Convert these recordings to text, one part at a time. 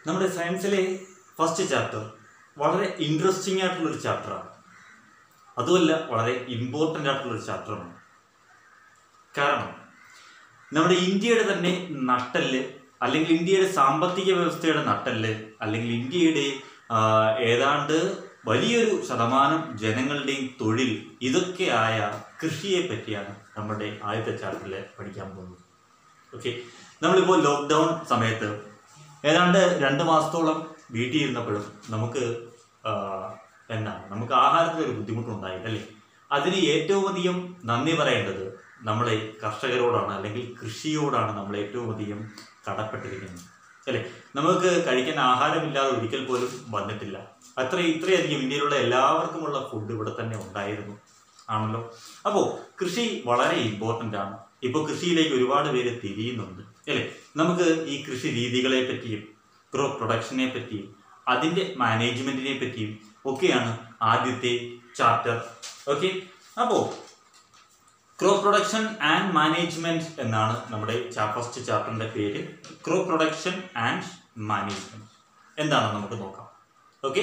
നമ്മുടെ സയൻസിലെ first chapter വളരെ ഇൻട്രസ്റ്റിംഗ് ആയിട്ടുള്ള ഒരു ചാപ്റ്ററാണ് അതുമല്ല വളരെ ഇമ്പോർട്ടൻ്റ് ആയിട്ടുള്ള ഒരു ചാപ്റ്ററാണ് കാരണം നമ്മുടെ ഇന്ത്യയുടെ തന്നെ നട്ടല് അല്ലെങ്കിൽ ഇന്ത്യയുടെ സാമ്പത്തിക വ്യവസ്ഥയുടെ നട്ടല് അല്ലെങ്കിൽ ഇന്ത്യയുടെ ആ, ഏതാണ്ട് വലിയൊരു ശതമാനം ജനങ്ങളുടെയും തൊഴിൽ ഇതൊക്കെയായ കൃഷിയെ പറ്റിയാണ് നമ്മുടെ ആദ്യത്തെ ചാപ്റ്ററിൽ പഠിക്കാൻ പോകുന്നത് ഓക്കെ നമ്മളിപ്പോൾ ലോക്ക്ഡൗൺ സമയത്ത് ഏതാണ്ട് രണ്ട് മാസത്തോളം വീട്ടിൽ ഇരുന്നപ്പോഴും നമുക്ക് ആ, എന്താണ് നമുക്ക് ആഹാരത്തിന് ഒരു ബുദ്ധിമുട്ടുണ്ടായി അല്ലേ അതിന് ഏറ്റവും അധികം നന്ദി പറയേണ്ടത് നമ്മളെ കർഷകരോടാണ് അല്ലെങ്കിൽ കൃഷിയോടാണ് നമ്മൾ ഏറ്റവും അധികം കടപ്പെട്ടിരിക്കുന്നത് അല്ലേ നമുക്ക് കഴിക്കാൻ ആഹാരമില്ലാതെ ഒരിക്കൽ പോലും വന്നിട്ടില്ല അത്ര ഇത്രയധികം ഇന്ത്യയിലുള്ള എല്ലാവർക്കുമുള്ള ഫുഡ് ഇവിടെ തന്നെ ഉണ്ടായിരുന്നു ആണല്ലോ അപ്പോൾ കൃഷി വളരെ ഇമ്പോർട്ടൻ്റ് ആണ് ഇപ്പോൾ കൃഷിയിലേക്ക് ഒരുപാട് പേര് തിരിയുന്നുണ്ട് അല്ലേ നമുക്ക് ഈ കൃഷി രീതികളെ പറ്റിയും ക്രോപ്പ് പ്രൊഡക്ഷനെ പറ്റിയും അതിൻ്റെ മാനേജ്മെൻറ്റിനെ പറ്റിയും ഒക്കെയാണ് ആദ്യത്തെ ചാപ്റ്റർ ഓക്കെ അപ്പോൾ ക്രോപ്പ് പ്രൊഡക്ഷൻ ആൻഡ് മാനേജ്മെന്റ് എന്നാണ് നമ്മുടെ ഫസ്റ്റ് ചാപ്റ്ററിന്റെ പേര് ക്രോപ്പ് പ്രൊഡക്ഷൻ ആൻഡ് മാനേജ്മെന്റ് എന്താണ് നമുക്ക് നോക്കാം ഓക്കെ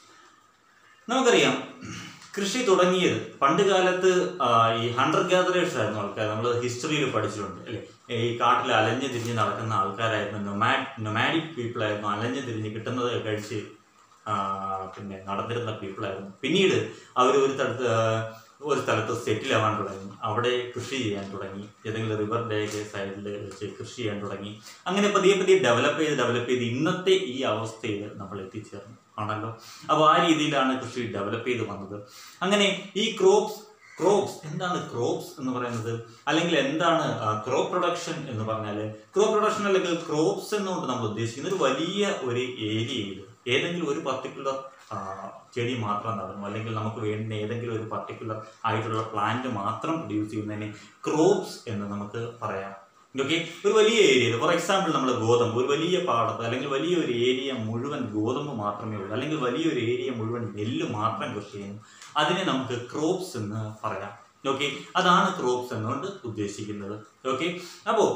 നമുക്കറിയാം കൃഷി തുടങ്ങിയത് പണ്ട് കാലത്ത് ആ, ഈ ഹണ്ടർ ഗ്യാദറേഴ്സ് ആയിരുന്നു ആൾക്കാർ നമ്മൾ ഹിസ്റ്ററിയിൽ പഠിച്ചിട്ടുണ്ട് അല്ലേ ഈ കാട്ടിൽ അലഞ്ഞു തിരിഞ്ഞ് നടക്കുന്ന ആൾക്കാരായിരുന്നു നൊമാഡ് നൊമാഡിക് പീപ്പിൾ ആയിരുന്നു അലഞ്ഞു തിരിഞ്ഞ് കിട്ടുന്നത് കഴിച്ച് ആ, പിന്നെ നടന്നിരുന്ന പീപ്പിൾ ആയിരുന്നു പിന്നീട് അവർ ഒരു സ്ഥലത്ത് ആ, ഒരു സ്ഥലത്ത് സെറ്റിൽ ആവാൻ തുടങ്ങി അവിടെ കൃഷി ചെയ്യാൻ തുടങ്ങി ഏതെങ്കിലും റിവറിൻ്റെ സൈഡിൽ വെച്ച് കൃഷി ചെയ്യാൻ തുടങ്ങി അങ്ങനെ പതിയെ പതിയെ ഡെവലപ്പ് ചെയ്ത് ഡെവലപ്പ് ചെയ്ത് ഇന്നത്തെ ഈ അവസ്ഥയിൽ നമ്മൾ എത്തിച്ചേർന്നു ആണല്ലോ അപ്പോൾ ആ രീതിയിലാണ് കൃഷി ഡെവലപ്പ് ചെയ്ത് വന്നത് അങ്ങനെ ഈ ക്രോപ്സ് ക്രോപ്സ് എന്താണ് ക്രോപ്സ് എന്ന് പറയുന്നത് അല്ലെങ്കിൽ എന്താണ് ക്രോപ്പ് പ്രൊഡക്ഷൻ എന്ന് പറഞ്ഞാൽ ക്രോപ്പ് പ്രൊഡക്ഷൻ അല്ലെങ്കിൽ ക്രോപ്സ് എന്നുകൊണ്ട് നമ്മൾ ഉദ്ദേശിക്കുന്നത് ഒരു വലിയ ഒരു ഏരിയയിൽ ഏതെങ്കിലും ഒരു പർട്ടിക്കുലർ ചെടി മാത്രം നടന്നു അല്ലെങ്കിൽ നമുക്ക് വേണ്ടുന്ന ഏതെങ്കിലും ഒരു പർട്ടിക്കുലർ ആയിട്ടുള്ള പ്ലാന്റ് മാത്രം പ്രൊഡ്യൂസ് ചെയ്യുന്നതിനെ ക്രോപ്സ് എന്ന് നമുക്ക് പറയാം ഓക്കെ ഒരു വലിയ ഏരിയയിൽ ഫോർ എക്സാമ്പിൾ നമ്മൾ ഗോതമ്പ് ഒരു വലിയ പാടത്ത് അല്ലെങ്കിൽ വലിയ ഒരു ഏരിയ മുഴുവൻ ഗോതമ്പ് മാത്രമേ ഉള്ളൂ അല്ലെങ്കിൽ വലിയൊരു ഏരിയ മുഴുവൻ നെല്ല് മാത്രം കൃഷി ചെയ്യുന്നു അതിനെ നമുക്ക് ക്രോപ്സ് എന്ന് പറയാം ഓക്കെ അതാണ് ക്രോപ്സ് എന്നുകൊണ്ട് ഉദ്ദേശിക്കുന്നത് ഓക്കെ അപ്പോൾ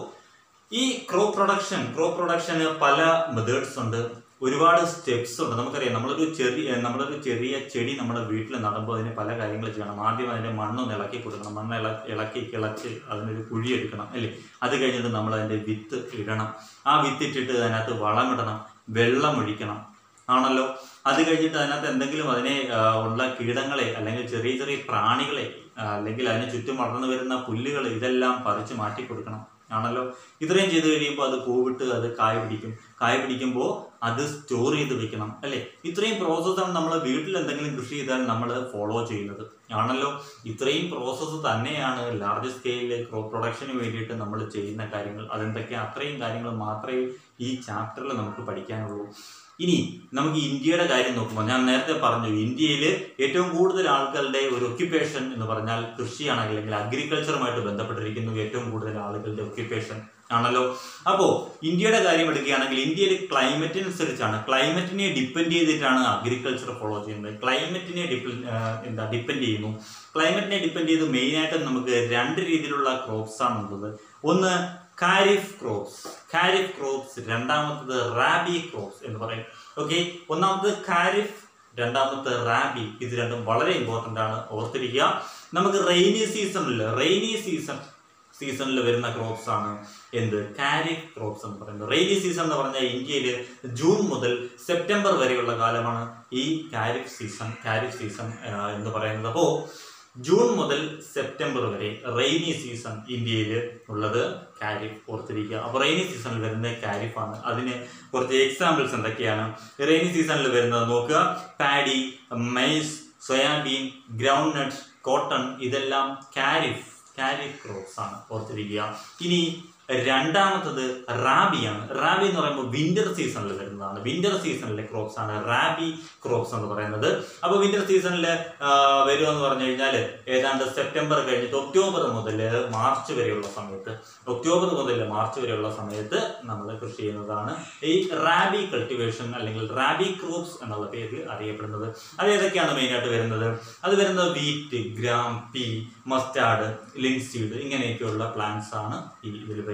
ഈ ക്രോപ്പ് പ്രൊഡക്ഷൻ ക്രോപ്പ് പ്രൊഡക്ഷന് പല മെത്തേഡ്സ് ഉണ്ട് ഒരുപാട് സ്റ്റെപ്സ് ഉണ്ട് നമുക്കറിയാം നമ്മളൊരു ചെറിയ നമ്മളൊരു ചെറിയ ചെടി നമ്മുടെ വീട്ടിൽ നടുമ്പോൾ അതിന് പല കാര്യങ്ങൾ ചെയ്യണം ആദ്യം അതിൻ്റെ മണ്ണൊന്ന് ഇളക്കി കൊടുക്കണം മണ്ണ് ഇള ഇളക്കി കിളച്ച് അതിനൊരു കുഴി എടുക്കണം അല്ലേ അത് കഴിഞ്ഞിട്ട് നമ്മൾ അതിൻ്റെ വിത്ത് ഇടണം ആ വിത്ത് ഇട്ടിട്ട് അതിനകത്ത് വളമിടണം വെള്ളം ഒഴിക്കണം ആണല്ലോ അത് കഴിഞ്ഞിട്ട് അതിനകത്ത് എന്തെങ്കിലും അതിനെ ആ, ഉള്ള കീടങ്ങളെ അല്ലെങ്കിൽ ചെറിയ ചെറിയ പ്രാണികളെ ആ, അല്ലെങ്കിൽ അതിന് ചുറ്റും വളർന്നു വരുന്ന പുല്ലുകൾ ഇതെല്ലാം പറിച്ച് മാറ്റി കൊടുക്കണം ആണല്ലോ ഇത്രയും ചെയ്ത് കഴിയുമ്പോൾ അത് പൂവിട്ട് അത് കായ പിടിക്കും കായ പിടിക്കുമ്പോൾ അത് സ്റ്റോർ ചെയ്ത് വെക്കണം അല്ലേ ഇത്രയും പ്രോസസ്സാണ് നമ്മൾ വീട്ടിൽ എന്തെങ്കിലും കൃഷി ചെയ്താൽ നമ്മൾ ഫോളോ ചെയ്യുന്നത് ആണല്ലോ ഇത്രയും പ്രോസസ്സ് തന്നെയാണ് ലാർജ് സ്കെയിലിൽ ക്രോപ്പ് പ്രൊഡക്ഷന് വേണ്ടിയിട്ട് നമ്മൾ ചെയ്യുന്ന കാര്യങ്ങൾ അതെന്തൊക്കെയാണ് അത്രയും കാര്യങ്ങൾ മാത്രമേ ഈ ചാപ്റ്ററിൽ നമുക്ക് പഠിക്കാനുള്ളൂ ഇനി നമുക്ക് ഇന്ത്യയുടെ കാര്യം നോക്കുമ്പോൾ ഞാൻ നേരത്തെ പറഞ്ഞു ഇന്ത്യയിൽ ഏറ്റവും കൂടുതൽ ആളുകളുടെ ഒരു ഒക്യുപ്പേഷൻ എന്ന് പറഞ്ഞാൽ കൃഷിയാണ് അല്ലെങ്കിൽ അഗ്രികൾച്ചറുമായിട്ട് ബന്ധപ്പെട്ടിരിക്കുന്നു ഏറ്റവും കൂടുതൽ ആളുകളുടെ ഒക്യുപ്പേഷൻ ആണല്ലോ അപ്പോൾ ഇന്ത്യയുടെ കാര്യം എടുക്കുകയാണെങ്കിൽ ഇന്ത്യയിൽ ക്ലൈമറ്റിനനുസരിച്ചാണ് ക്ലൈമറ്റിനെ ഡിപ്പെൻഡ് ചെയ്തിട്ടാണ് അഗ്രികൾച്ചർ ഫോളോ ചെയ്യുന്നത് ക്ലൈമറ്റിനെ ഡിപ്പെൻഡ് എന്താ ഡിപ്പെൻഡ് ചെയ്യുന്നു ക്ലൈമറ്റിനെ ഡിപ്പെൻഡ് ചെയ്ത് മെയിനായിട്ട് നമുക്ക് രണ്ട് രീതിയിലുള്ള ക്രോപ്സ് ആണ് ഉള്ളത് ഒന്ന് ഖാരിഫ് ക്രോപ്സ് ഖാരിഫ് ക്രോപ്സ് രണ്ടാമത്തത് റാബി ക്രോപ്സ് എന്ന് പറയും ഓക്കെ ഒന്നാമത്തത് ഖാരിഫ് രണ്ടാമത്തെ റാബി ഇത് രണ്ടും വളരെ ഇമ്പോർട്ടൻ്റ് ആണ് ഓർത്തിരിക്കുക നമുക്ക് റെയിനി സീസണിൽ റെയിനി സീസൺ സീസണിൽ വരുന്ന ക്രോപ്സ് ആണ് എന്ത് ഖാരിഫ് ക്രോപ്സ് എന്ന് പറയുന്നത് റെയിനി സീസൺ എന്ന് പറഞ്ഞാൽ ഇന്ത്യയിൽ ജൂൺ മുതൽ സെപ്റ്റംബർ വരെയുള്ള കാലമാണ് ഈ ഖാരിഫ് സീസൺ ഖാരിഫ് സീസൺ എന്ന് പറയുന്നത് അപ്പോൾ ജൂൺ മുതൽ സെപ്റ്റംബർ വരെ റെയിനി സീസൺ ഇന്ത്യയിൽ ഉള്ളത് കാരിഫ് ഓർത്തിരിക്കുക അപ്പോൾ റെയിനി സീസണിൽ വരുന്നത് കാരിഫാണ് അതിന് കുറച്ച് എക്സാമ്പിൾസ് എന്തൊക്കെയാണ് റെയിനി സീസണിൽ വരുന്നത് നോക്കുക paddy maize soybean ground nuts cotton ഇതെല്ലാം കാരിഫ് കാരിഫ് ക്രോപ്സ് ആണ് ഓർത്തിരിക്കുക ഇനി രണ്ടാമത്തത് റാബിയാണ് റാബി എന്ന് പറയുമ്പോൾ വിന്റർ സീസണിൽ വരുന്നതാണ് വിന്റർ സീസണിലെ ക്രോപ്സ് ആണ് റാബി ക്രോപ്സ് എന്ന് പറയുന്നത് അപ്പോൾ വിന്റർ സീസണിൽ വരിക എന്ന് പറഞ്ഞു കഴിഞ്ഞാൽ ഏതാണ്ട് സെപ്റ്റംബർ കഴിഞ്ഞിട്ട് ഒക്ടോബർ മുതൽ മാർച്ച് വരെയുള്ള സമയത്ത് ഒക്ടോബർ മുതൽ മാർച്ച് വരെയുള്ള സമയത്ത് നമ്മൾ കൃഷി ചെയ്യുന്നതാണ് ഈ റാബി കൾട്ടിവേഷൻ അല്ലെങ്കിൽ റാബി ക്രോപ്സ് എന്നുള്ള പേരിൽ അറിയപ്പെടുന്നത് അത് ഏതൊക്കെയാണ് മെയിനായിട്ട് വരുന്നത് അത് വരുന്നത് wheat gram pea mustard linseed ഇങ്ങനെയൊക്കെയുള്ള പ്ലാന്റ്സ് ആണ് ഈ ഇതിൽ വരുന്നത്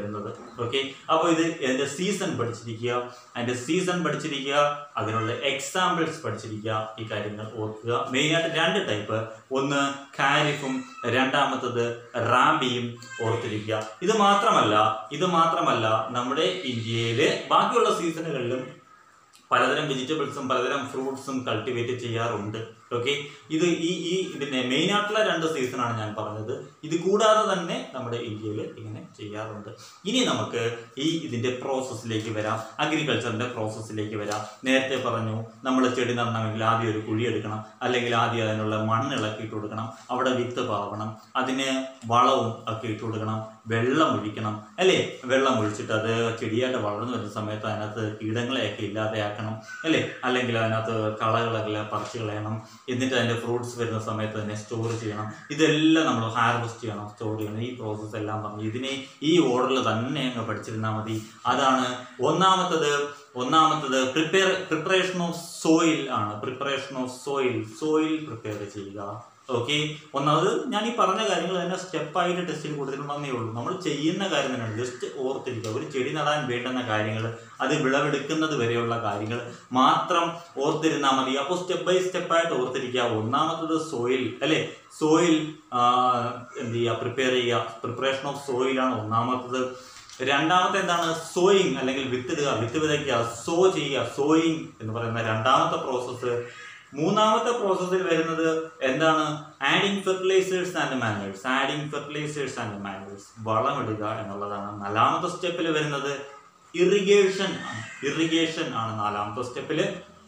വരുന്നത് ഓക്കെ അപ്പോൾ ഇത് അതിന്റെ സീസൺ പഠിച്ചിരിക്കുക അതിന്റെ സീസൺ പഠിച്ചിരിക്കുക അതിനുള്ള എക്സാമ്പിൾസ് പഠിച്ചിരിക്കുക ഈ കാര്യങ്ങൾ ഓർക്കുക മെയിനായിട്ട് രണ്ട് ടൈപ്പ് ഒന്ന് ഖാരിഫും രണ്ടാമത്തത് റാബിയും ഓർത്തിരിക്കുക ഇത് മാത്രമല്ല ഇത് മാത്രമല്ല നമ്മുടെ ഇന്ത്യയിൽ ബാക്കിയുള്ള സീസണുകളിലും പലതരം വെജിറ്റബിൾസും പലതരം ഫ്രൂട്ട്സും കൾട്ടിവേറ്റ് ചെയ്യാറുണ്ട് ഓക്കെ ഇത് ഈ ഈ ഇതിന്റെ മെയിൻ ആയിട്ടുള്ള രണ്ട് സീസണാണ് ഞാൻ പറഞ്ഞത് ഇത് കൂടാതെ തന്നെ നമ്മുടെ ഇന്ത്യയിൽ ഇങ്ങനെ ചെയ്യാറുണ്ട് ഇനി നമുക്ക് ഈ ഇതിന്റെ പ്രോസസ്സിലേക്ക് വരാം അഗ്രികൾച്ചറിന്റെ പ്രോസസ്സിലേക്ക് വരാം നേരത്തെ പറഞ്ഞു നമ്മൾ ചെടി നടണമെങ്കിൽ ആദ്യം ഒരു കുഴി എടുക്കണം അല്ലെങ്കിൽ ആദ്യം അതിനുള്ള മണ്ണ് ഇളക്കിയിട്ട് കൊടുക്കണം അവിടെ വിത്ത് പാവണം അതിന് വളവും ഒക്കെ ഇട്ട് കൊടുക്കണം വെള്ളം ഒഴിക്കണം അല്ലേ വെള്ളം ഒഴിച്ചിട്ട് അത് ചെടിയായിട്ട് വളർന്നു വരുന്ന സമയത്ത് അതിനകത്ത് കീടങ്ങളെയൊക്കെ ഇല്ലാതെയാക്കണം അല്ലേ അല്ലെങ്കിൽ അതിനകത്ത് കളകളൊക്കെ പറിച്ചു കളയണം എന്നിട്ട് അതിൻ്റെ ഫ്രൂട്ട്സ് വരുന്ന സമയത്ത് തന്നെ സ്റ്റോർ ചെയ്യണം ഇതെല്ലാം നമ്മൾ ഹാർവെസ്റ്റ് ചെയ്യണം സ്റ്റോർ ചെയ്യണം ഈ പ്രോസസ്സ് എല്ലാം പറഞ്ഞു ഇതിനെ ഈ ഓർഡറിൽ തന്നെ അങ്ങ് പഠിച്ചിരുന്നാൽ മതി അതാണ് ഒന്നാമത്തത് ഒന്നാമത്തത് പ്രിപ്പയർ പ്രിപ്പറേഷൻ ഓഫ് സോയിൽ ആണ് preparation of soil soil prepare ചെയ്യുക ഓക്കെ ഒന്നാമത് ഞാൻ ഈ പറഞ്ഞ കാര്യങ്ങൾ തന്നെ സ്റ്റെപ്പായിട്ട് ടെസ്റ്റിൽ കൊടുത്തിട്ടുണ്ടെന്നേ ഉള്ളൂ നമ്മൾ ചെയ്യുന്ന കാര്യം തന്നെയാണ് ജസ്റ്റ് ഓർത്തിരിക്കുക ഒരു ചെടി നടാൻ വേണ്ടുന്ന കാര്യങ്ങൾ അത് വിളവെടുക്കുന്നത് വരെയുള്ള കാര്യങ്ങൾ മാത്രം ഓർത്തിരുന്നാൽ മതി അപ്പോൾ സ്റ്റെപ്പ് ബൈ സ്റ്റെപ്പായിട്ട് ഓർത്തിരിക്കുക ഒന്നാമത്തത് സോയിൽ അല്ലേ സോയിൽ എന്ത് ചെയ്യുക പ്രിപ്പയർ ചെയ്യുക പ്രിപ്പറേഷൻ ഓഫ് സോയിലാണ് ഒന്നാമത്തത് രണ്ടാമത്തെ എന്താണ് സോയിങ് അല്ലെങ്കിൽ വിത്തിടുക വിത്ത് വിതയ്ക്കുക സോ ചെയ്യുക സോയിങ് എന്ന് പറയുന്ന രണ്ടാമത്തെ പ്രോസസ്സ് മൂന്നാമത്തെ പ്രോസസ്സിൽ വരുന്നത് എന്താണ് adding fertilisers and manures adding fertilisers and manures വളമിടുക എന്നുള്ളതാണ് നാലാമത്തെ സ്റ്റെപ്പിൽ വരുന്നത് ഇറിഗേഷൻ ആണ് ഇറിഗേഷൻ ആണ് നാലാമത്തെ സ്റ്റെപ്പിൽ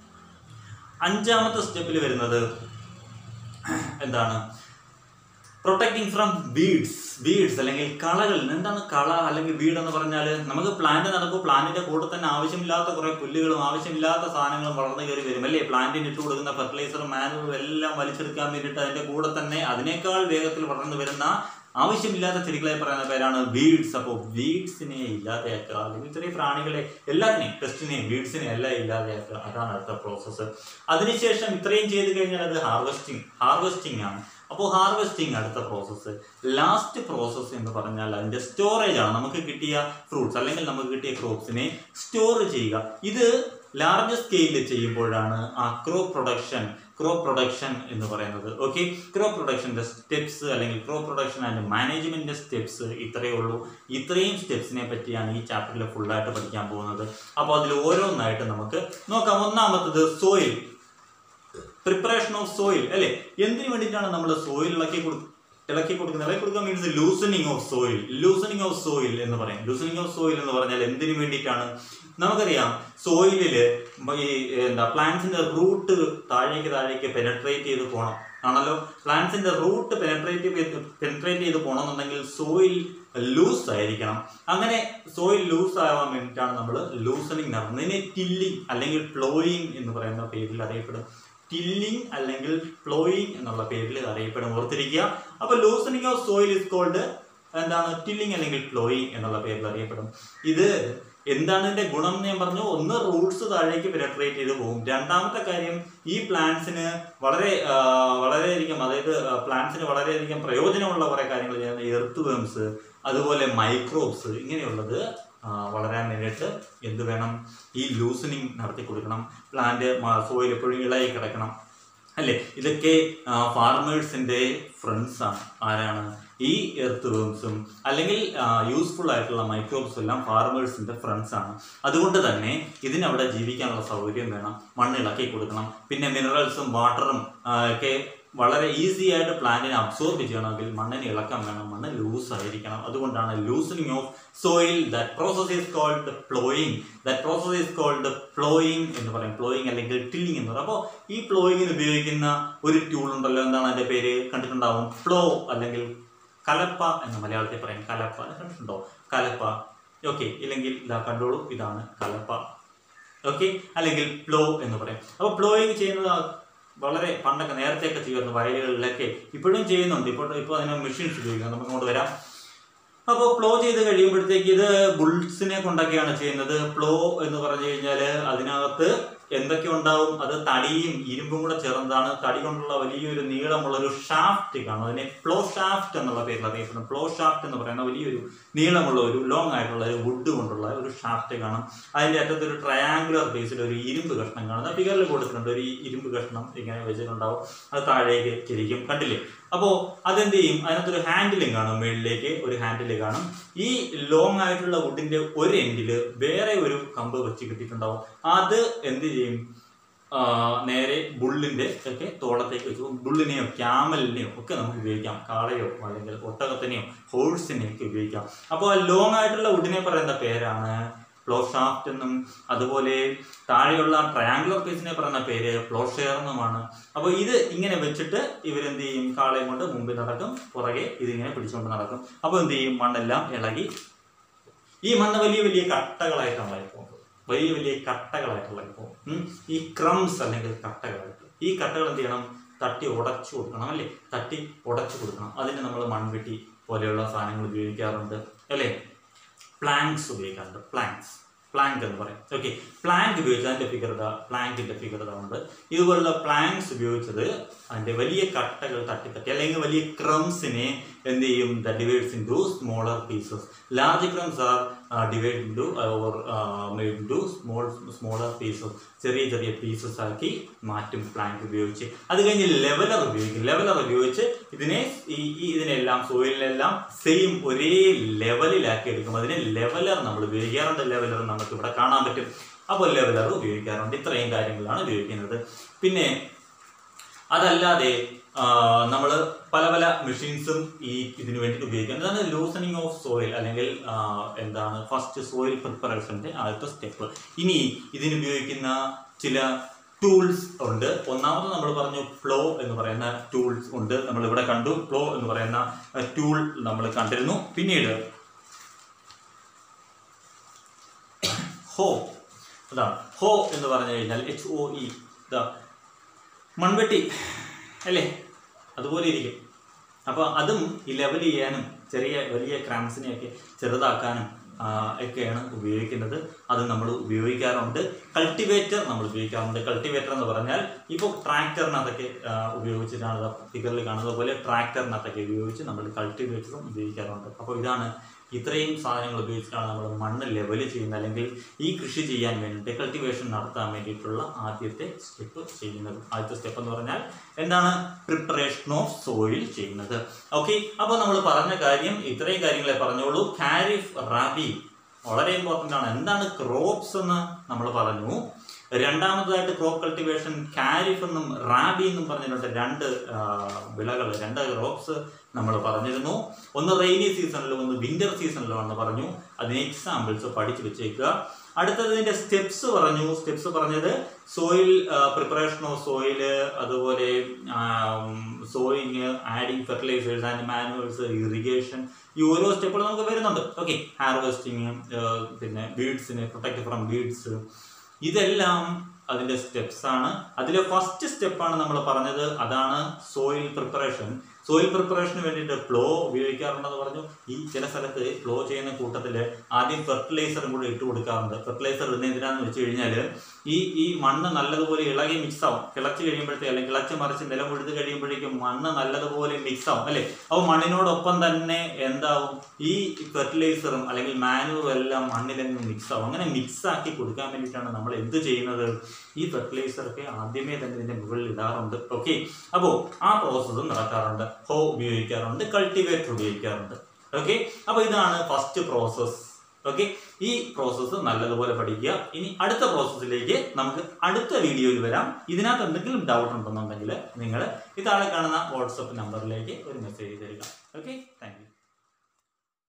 അഞ്ചാമത്തെ സ്റ്റെപ്പിൽ വരുന്നത് എന്താണ് പ്രൊട്ടക്ടിങ് ഫ്രം വീഡ്സ് വീഡ്സ് അല്ലെങ്കിൽ കളകൾ എന്താണ് കള അല്ലെങ്കിൽ വീട് എന്ന് പറഞ്ഞാൽ നമുക്ക് പ്ലാന്റ് നടക്കുമ്പോൾ പ്ലാന്റിന്റെ കൂടെ തന്നെ ആവശ്യമില്ലാത്ത കുറെ പുല്ലുകളും ആവശ്യമില്ലാത്ത സാധനങ്ങളും വളർന്നു കയറി വരും അല്ലേ പ്ലാന്റിന് ഇട്ട് കൊടുക്കുന്ന ഫെർട്ടിലൈസറും മാനുവലും എല്ലാം വലിച്ചെടുക്കാൻ വേണ്ടിയിട്ട് അതിന്റെ കൂടെ തന്നെ അതിനേക്കാൾ വേഗത്തിൽ വളർന്നു വരുന്ന ആവശ്യമില്ലാത്ത ചെടികളെ പറയുന്ന പേരാണ് വീഡ്സ് അപ്പോൾ വീഡ്സിനെ ഇല്ലാതെയാക്കുക അല്ലെങ്കിൽ ചെറിയ പ്രാണികളെ എല്ലാത്തിനെയും പെസ്റ്റിനെയും വീഡ്സിനെയും എല്ലാം ഇല്ലാതെയാക്കുക അതാണ് അടുത്ത പ്രോസസ്സ് അതിനുശേഷം ഇത്രയും ചെയ്ത് കഴിഞ്ഞാൽ അത് ഹാർവെസ്റ്റിംഗ് ഹാർവെസ്റ്റിംഗ് ആണ് അപ്പോൾ ഹാർവെസ്റ്റിംഗ് അടുത്ത പ്രോസസ്സ് ലാസ്റ്റ് പ്രോസസ്സ് എന്ന് പറഞ്ഞാൽ അതിന്റെ സ്റ്റോറേജ് ആണ് നമുക്ക് കിട്ടിയ ഫ്രൂട്ട്സ് അല്ലെങ്കിൽ നമുക്ക് കിട്ടിയ ക്രോപ്സിനെ സ്റ്റോർ ചെയ്യുക ഇത് ലാർജ് സ്കെയിലിൽ ചെയ്യുമ്പോഴാണ് ആ ക്രോപ്പ് പ്രൊഡക്ഷൻ ക്രോപ്പ് പ്രൊഡക്ഷൻ എന്ന് പറയുന്നത് ഓക്കെ ക്രോപ്പ് പ്രൊഡക്ഷൻ്റെ സ്റ്റെപ്സ് അല്ലെങ്കിൽ ക്രോപ്പ് പ്രൊഡക്ഷൻ ആൻഡ് മാനേജ്മെൻറ്റിൻ്റെ സ്റ്റെപ്സ് ഇത്രയേ ഉള്ളൂ ഇത്രയും സ്റ്റെപ്സിനെ പറ്റിയാണ് ഈ ചാപ്റ്ററിൽ ഫുള്ളായിട്ട് പഠിക്കാൻ പോകുന്നത് അപ്പോൾ അതിൽ ഓരോന്നായിട്ട് നമുക്ക് നോക്കാം ഒന്നാമത്തത് സോയിൽ പ്രിപ്പറേഷൻ ഓഫ് സോയിൽ അല്ലേ എന്തിനു വേണ്ടിയിട്ടാണ് നമ്മൾ സോയിൽ ഇളക്കി കൊടു ഇളക്കി കൊടുക്കുന്നത് ഇളക്കി കൊടുക്കാൻ means loosening of soil loosening of soil എന്ന് പറയും ലൂസണിങ് ഓഫ് സോയിൽ എന്ന് പറഞ്ഞാൽ എന്തിനു വേണ്ടിയിട്ടാണ് നമുക്കറിയാം സോയിലില് ഈ എന്താ പ്ലാന്റ്സിന്റെ റൂട്ട് താഴേക്ക് താഴേക്ക് പെനട്രേറ്റ് ചെയ്ത് പോകണം ആണല്ലോ പ്ലാന്റ്സിന്റെ റൂട്ട് പെനട്രേറ്റ് ചെയ്ത് പെനട്രേറ്റ് ചെയ്ത് പോകണമെന്നുണ്ടെങ്കിൽ സോയിൽ ലൂസ് ആയിരിക്കണം അങ്ങനെ സോയിൽ ലൂസ് ആവാൻ വേണ്ടിയിട്ടാണ് നമ്മൾ ലൂസണിങ് നടത്തുന്നത് ഇതിനെ ടില്ലിങ് അല്ലെങ്കിൽ പ്ലോയിങ് എന്ന് പറയുന്ന പേരിൽ അറിയപ്പെടും ടില്ലിങ് അല്ലെങ്കിൽ പ്ലോയിങ് എന്നുള്ള പേരിൽ അറിയപ്പെടും ഓർത്തിരിക്കുക അപ്പൊ loosening of soil is called എന്താണ് ടില്ലിങ് അല്ലെങ്കിൽ പ്ലോയിങ് എന്നുള്ള പേരിൽ അറിയപ്പെടും ഇത് എന്താണ് ഇതിന്റെ ഗുണം എന്ന് ഞാൻ പറഞ്ഞു ഒന്ന് റൂട്ട്സ് താഴേക്ക് പെനട്രേറ്റ് ചെയ്ത് പോകും രണ്ടാമത്തെ കാര്യം ഈ പ്ലാന്റ്സിന് വളരെ ആ, വളരെയധികം അതായത് പ്ലാന്റ്സിന് വളരെയധികം പ്രയോജനമുള്ള കുറെ കാര്യങ്ങൾ ചെയ്യുന്ന എർത്ത് വേംസ് അതുപോലെ മൈക്രോബ്സ് ഇങ്ങനെയുള്ളത് ആ, വളരാൻ വേണ്ടിയിട്ട് എന്ത് വേണം ഈ ലൂസനിങ് നടത്തി കൊടുക്കണം പ്ലാന്റ് സോയിൽ എപ്പോഴും ഇളകി കിടക്കണം അല്ലേ ഇതൊക്കെ ഫാർമേഴ്സിന്റെ ഫ്രണ്ട്സ് ആണ് ആരാണ് ഈ എർത്ത് വേംസും അല്ലെങ്കിൽ യൂസ്ഫുൾ ആയിട്ടുള്ള മൈക്രോബ്സും എല്ലാം ഫാർമേഴ്സിന്റെ ഫ്രണ്ട്സ് ആണ് അതുകൊണ്ട് തന്നെ ഇതിനവിടെ ജീവിക്കാനുള്ള സൗകര്യം വേണം മണ്ണ് ഇളക്കി കൊടുക്കണം പിന്നെ മിനറൽസും വാട്ടറും ഒക്കെ വളരെ ഈസി ആയിട്ട് പ്ലാന്റിനെ അബ്സോർബ് ചെയ്യണമെങ്കിൽ മണ്ണിനെ ഇളക്കാൻ വേണം മണ്ണ് ലൂസ് ആയിരിക്കണം അതുകൊണ്ടാണ് loosening of soil that process is called ploughing that process is called ploughing എന്ന് പറയും പ്ലോയിങ് അല്ലെങ്കിൽ ടില്ലിങ് എന്ന് പറയും അപ്പോൾ ഈ പ്ലോയിങ്ങിന് ഉപയോഗിക്കുന്ന ഒരു ടൂൾ ഉണ്ടല്ലോ എന്താണ് അതിന്റെ പേര് കണ്ടിട്ടുണ്ടാവും പ്ലോ അല്ലെങ്കിൽ കലപ്പ എന്ന് മലയാളത്തിൽ പറയും കലപ്പ അത് കണ്ടിട്ടുണ്ടോ കലപ്പ ഓക്കെ ഇല്ലെങ്കിൽ ഇതാ കണ്ടോളൂ ഇതാണ് കലപ്പ ഓക്കെ അല്ലെങ്കിൽ പ്ലോ എന്ന് പറയും അപ്പോൾ പ്ലോയിങ് ചെയ്യുന്നത് വളരെ പണ്ടൊക്കെ നേരത്തെയൊക്കെ ചെയ്യുമായിരുന്നു വയലുകളിലൊക്കെ ഇപ്പോഴും ചെയ്യുന്നുണ്ട് ഇപ്പോൾ ഇപ്പോൾ അതിന് മെഷീൻസ് ഉപയോഗിക്കുന്നത് നമുക്ക് അങ്ങോട്ട് വരാം അപ്പോൾ പ്ലോ ചെയ്ത് കഴിയുമ്പോഴത്തേക്ക് ഇത് ബുൾസിനെ കൊണ്ടൊക്കെയാണ് ചെയ്യുന്നത് പ്ലോ എന്ന് പറഞ്ഞു കഴിഞ്ഞാൽ അതിനകത്ത് എന്തൊക്കെ ഉണ്ടാവും അത് തടിയും ഇരുമ്പും കൂടെ ചേർന്നതാണ് തടി കൊണ്ടുള്ള വലിയൊരു നീളമുള്ള ഒരു ഷാഫ്റ്റ് കാണും അതിനെ ഫ്ലോ ഷാഫ്റ്റ് എന്നുള്ള പേരിൽ അറിയപ്പെടുന്നു ഫ്ലോ ഷാഫ്റ്റ് എന്ന് പറയുന്ന വലിയൊരു നീളമുള്ള ഒരു ലോങ് ആയിട്ടുള്ള ഒരു വുഡ് കൊണ്ടുള്ള ഒരു ഷാഫ്റ്റ് കാണും അതിന്റെ അറ്റത്ത് ഒരു ട്രയാങ്കുലർ ബേസിൽ ഒരു ഇരുമ്പ് കഷ്ണം കാണും ഫിഗറിൽ കൊടുത്തിട്ടുണ്ട് ഒരു ഇരുമ്പ് കഷ്ണം ഇങ്ങനെ വെച്ചിട്ടുണ്ടാവും അത് താഴേക്ക് തിരിക്കും കണ്ടില്ലേ അപ്പോൾ അതെന്ത് ചെയ്യും അതിനകത്തൊരു ഹാൻഡിലും കാണും മുകളിലേക്ക് ഒരു ഹാൻഡിൽ കാണും ഈ ലോങ് ആയിട്ടുള്ള വുഡിന്റെ ഒരു എൻഡിൽ വേറെ ഒരു കമ്പ് വെച്ച് കിട്ടിയിട്ടുണ്ടാവും അത് എന്ത് ചെയ്യും ആ, നേരെ ബുള്ളിന്റെ ഒക്കെ തോളത്തേക്ക് വെച്ചു ബുള്ളിനെയോ ക്യാമലിനെയോ ഒക്കെ നമുക്ക് ഉപയോഗിക്കാം കാളയോ അല്ലെങ്കിൽ ഒട്ടകത്തിനെയോ ഹോഴ്സിനെയോ ഒക്കെ ഉപയോഗിക്കാം അപ്പോൾ ലോങ് ആയിട്ടുള്ള വുഡിനെ പറയുന്ന പേരാണ് പ്ലോഷാഫ്റ്റ് എന്നും അതുപോലെ താഴെയുള്ള ട്രയാങ്കുലർ പീസിനെ പറയുന്ന പേര് പ്ലോഷെയർ എന്നുമാണ് അപ്പോൾ ഇത് ഇങ്ങനെ വെച്ചിട്ട് ഇവരെന്ത് ചെയ്യും കാളയും കൊണ്ട് മുമ്പിൽ നടക്കും പുറകെ ഇതിങ്ങനെ പിടിച്ചുകൊണ്ട് നടക്കും അപ്പോൾ എന്ത് ചെയ്യും മണ്ണെല്ലാം ഇളകി ഈ മണ്ണ് വലിയ വലിയ കട്ടകളായിട്ടാണ് പോകുന്നത് വലിയ വലിയ കട്ടകളായിട്ടുള്ള പോകും ഉം. ഈ ക്രംസ് അല്ലെങ്കിൽ കട്ടകളായിട്ട് ഈ കട്ടകൾ എന്ത് ചെയ്യണം തട്ടി ഉടച്ചു കൊടുക്കണം അല്ലേ തട്ടി ഉടച്ചു കൊടുക്കണം അതിന് നമ്മൾ മൺവെട്ടി പോലെയുള്ള സാധനങ്ങൾ ഉപയോഗിക്കാറുണ്ട് അല്ലേ പ്ലാങ്ക്സ് ഉപയോഗിക്കാറുണ്ട് പ്ലാങ്ക്സ് പ്ലാങ്ക് എന്ന് പറയും ഓക്കെ പ്ലാങ്ക് ഉപയോഗിച്ച് അതിന്റെ ഫിഗർ പ്ലാങ്കിന്റെ ഫിഗർ ഉണ്ട് ഇതുപോലുള്ള പ്ലാങ്ക്സ് ഉപയോഗിച്ചത് അതിന്റെ വലിയ കട്ടകൾ തട്ടി തട്ടി അല്ലെങ്കിൽ വലിയ ക്രംസിനെ എന്ത് ചെയ്യും the divides into smaller pieces large crumbs are divide into or made into small smaller pieces ചെറിയ ചെറിയ പീസസ് ആക്കി മാറ്റും പ്ലാങ്ക് ഉപയോഗിച്ച് അത് കഴിഞ്ഞ് ലെവലർ ഉപയോഗിക്കും ലെവലർ ഉപയോഗിച്ച് ഇതിനെ ഈ ഈ ഇതിനെല്ലാം സോയിലിനെല്ലാം സെയിം ഒരേ ലെവലിലാക്കി എടുക്കും അതിന് ലെവലർ നമ്മൾ ഉപയോഗിക്കാറുണ്ട് ലെവലർ നമുക്ക് ഇവിടെ കാണാൻ പറ്റും അപ്പോൾ ലെവലർ ഉപയോഗിക്കാറുണ്ട് ഇത്രയും കാര്യങ്ങളാണ് ഉപയോഗിക്കുന്നത് പിന്നെ അതല്ലാതെ നമ്മൾ പല പല മെഷീൻസും ഈ ഇതിന് വേണ്ടിയിട്ട് ഉപയോഗിക്കുന്നത് അതാണ് ലൂസണിങ് ഓഫ് സോയിൽ അല്ലെങ്കിൽ ആ, എന്താണ് ഫസ്റ്റ് സോയിൽ പ്രിപ്പറേഷൻ്റെ ആദ്യത്തെ സ്റ്റെപ്പ് ഇനി ഇതിന് ഉപയോഗിക്കുന്ന ചില ടൂൾസ് ഉണ്ട് ഒന്നാമത് നമ്മൾ പറഞ്ഞു ഫ്ലോ എന്ന് പറയുന്ന ടൂൾസ് ഉണ്ട് നമ്മൾ ഇവിടെ കണ്ടു ഫ്ലോ എന്ന് പറയുന്ന ടൂൾ നമ്മൾ കണ്ടിരുന്നു പിന്നീട് ഹോ അതാണ് ഹോ എന്ന് പറഞ്ഞു കഴിഞ്ഞാൽ എച്ച് ഒ ഇ ഇതാ മൺവെട്ടി അല്ലേ അതുപോലെ ഇരിക്കും അപ്പോൾ അതും ഈ ലെവൽ ചെയ്യാനും ചെറിയ വലിയ ക്രാംസിനെയൊക്കെ ചെറുതാക്കാനും ആ, ഒക്കെയാണ് ഉപയോഗിക്കുന്നത് അത് നമ്മൾ ഉപയോഗിക്കാറുണ്ട് കൾട്ടിവേറ്റർ നമ്മൾ ഉപയോഗിക്കാറുണ്ട് കൾട്ടിവേറ്റർ എന്ന് പറഞ്ഞാൽ ഇപ്പോൾ ട്രാക്ടറിനകത്തൊക്കെ ആ, ഉപയോഗിച്ചിട്ടാണ് ഫിഗറിൽ കാണുന്നത് പോലെ ട്രാക്ടറിനകത്തൊക്കെ ഉപയോഗിച്ച് നമ്മൾ കൾട്ടിവേറ്ററും ഉപയോഗിക്കാറുണ്ട് അപ്പോൾ ഇതാണ് ഇത്രയും സാധനങ്ങൾ ഉപയോഗിച്ചിട്ടാണ് നമ്മൾ മണ്ണ് ലെവൽ ചെയ്യുന്നത് അല്ലെങ്കിൽ ഈ കൃഷി ചെയ്യാൻ വേണ്ടിയിട്ട് കൾട്ടിവേഷൻ നടത്താൻ വേണ്ടിയിട്ടുള്ള ആദ്യത്തെ സ്റ്റെപ്പ് ചെയ്യുന്നത് ആദ്യത്തെ സ്റ്റെപ്പ് എന്ന് പറഞ്ഞാൽ എന്താണ് പ്രിപ്പറേഷൻ ഓഫ് സോയിൽ ചെയ്യുന്നത് ഓക്കെ അപ്പോൾ നമ്മൾ പറഞ്ഞ കാര്യം ഇത്രയും കാര്യങ്ങളെ പറഞ്ഞോളൂ ഖാരിഫ് റാബി വളരെ ഇമ്പോർട്ടൻ്റ് ആണ് എന്താണ് ക്രോപ്സ് എന്ന് നമ്മൾ പറഞ്ഞു രണ്ടാമതായിട്ട് ക്രോപ്പ് കൾട്ടിവേഷൻ ഖാരിഫ് എന്നും റാബി എന്നും പറഞ്ഞിട്ടുണ്ട് രണ്ട് വിളകൾ രണ്ട് ക്രോപ്സ് നമ്മൾ പറഞ്ഞിരുന്നു ഒന്ന് റെയിനി സീസണിലും ഒന്ന് വിന്റർ സീസണിലും എന്ന് പറഞ്ഞു അതിന് എക്സാമ്പിൾസ് പഠിച്ചു വെച്ചേക്കുക അടുത്തതിന്റെ സ്റ്റെപ്സ് പറഞ്ഞു സ്റ്റെപ്സ് പറഞ്ഞത് സോയിൽ പ്രിപ്പറേഷൻ ഓഫ് സോയിൽ അതുപോലെ sowing adding fertilisers and manuals irrigation ഈ ഓരോ സ്റ്റെപ്പുകൾ നമുക്ക് വരുന്നുണ്ട് ഓക്കെ ഹാർവെസ്റ്റിങ് പിന്നെ ബീഡ്സിനെ പ്രൊട്ടക്ട് ഫ്രം ബീഡ്സ് ഇതെല്ലാം അതിന്റെ സ്റ്റെപ്സ് ആണ് അതിലെ ഫസ്റ്റ് സ്റ്റെപ്പാണ് നമ്മൾ പറഞ്ഞത് അതാണ് സോയിൽ പ്രിപ്പറേഷൻ സോയിൽ പ്രിപ്പറേഷന് വേണ്ടിയിട്ട് ഫ്ലോ ഉപയോഗിക്കാറുണ്ടെന്ന് പറഞ്ഞു ഈ ചില സ്ഥലത്ത് ഫ്ലോ ചെയ്യുന്ന കൂട്ടത്തിൽ ആദ്യം ഫെർട്ടിലൈസറും കൂടെ ഇട്ട് കൊടുക്കാറുണ്ട് ഫെർട്ടിലൈസർ ഇടുന്ന എന്തിനാന്ന് വെച്ച് കഴിഞ്ഞാൽ ഈ ഈ മണ്ണ് നല്ലതുപോലെ ഇളകി മിക്സ് ആവും കിളച്ച് കഴിയുമ്പോഴത്തേക്ക് അല്ലെങ്കിൽ കിളച്ച് മറിച്ച് നിലം ഉഴുത് കഴിയുമ്പോഴേക്കും മണ്ണ് നല്ലതുപോലെ മിക്സ് ആവും അല്ലേ അപ്പോൾ മണ്ണിനോടൊപ്പം തന്നെ എന്താവും ഈ ഫെർട്ടിലൈസറും അല്ലെങ്കിൽ മാനുവലും എല്ലാം മണ്ണിലങ്ങ് മിക്സ് ആവും അങ്ങനെ മിക്സ് ആക്കി കൊടുക്കാൻ വേണ്ടിയിട്ടാണ് നമ്മൾ എന്ത് ചെയ്യുന്നത് ഈ ഫെർട്ടിലൈസർ ഒക്കെ ആദ്യമേ തന്നെ ഇതിന്റെ മുകളിൽ ഇടാറുണ്ട് ഓക്കെ അപ്പോൾ ആ പ്രോസസ്സും നടക്കാറുണ്ട് ഹോ ഉപയോഗിക്കാറുണ്ട് കൾട്ടിവേറ്റർ ഉപയോഗിക്കാറുണ്ട് ഓക്കെ അപ്പോൾ ഇതാണ് ഫസ്റ്റ് പ്രോസസ്സ് ഓക്കെ ഈ പ്രോസസ്സ് നല്ലതുപോലെ പഠിക്കുക ഇനി അടുത്ത പ്രോസസ്സിലേക്ക് നമുക്ക് അടുത്ത വീഡിയോയിൽ വരാം ഇതിനകത്ത് എന്തെങ്കിലും ഡൗട്ട് ഉണ്ടെന്നുണ്ടെങ്കിൽ നിങ്ങൾ ഈ താഴെ കാണുന്ന വാട്സപ്പ് നമ്പറിലേക്ക് ഒരു മെസ്സേജ് തരിക ഓക്കെ